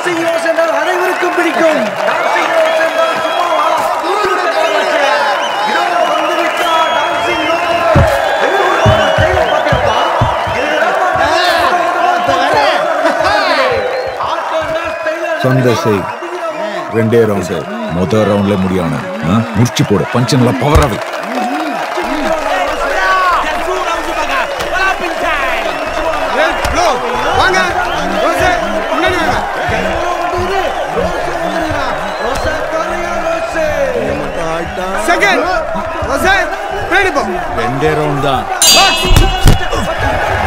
Dancing rose என்றால் அனைவருக்கும் பிடிக்கும் டான்சிங் ரோஸ் என்றால் சும்மாவா ஊருக்கு போகாதே. இதோ வந்துவிட்டார் டான்சிங் ரோஸ். எவ்வளவு ஒரு style பாத்தியாப்பா? இதுதான் ஆட்டோன்னா style ஆ சொந்த செய் ரெண்டே ரவுண்டு மொதல் ரவுண்ட்ல முடியான முடிச்சு போடு பஞ்சு நல்லா பவராது வாங்க ரோசே முன்னாடி வாங்க செகண்ட் ரோசே பின்னாடி போ ரெண்டே ரவுண்ட் தான் பாக்ஸ்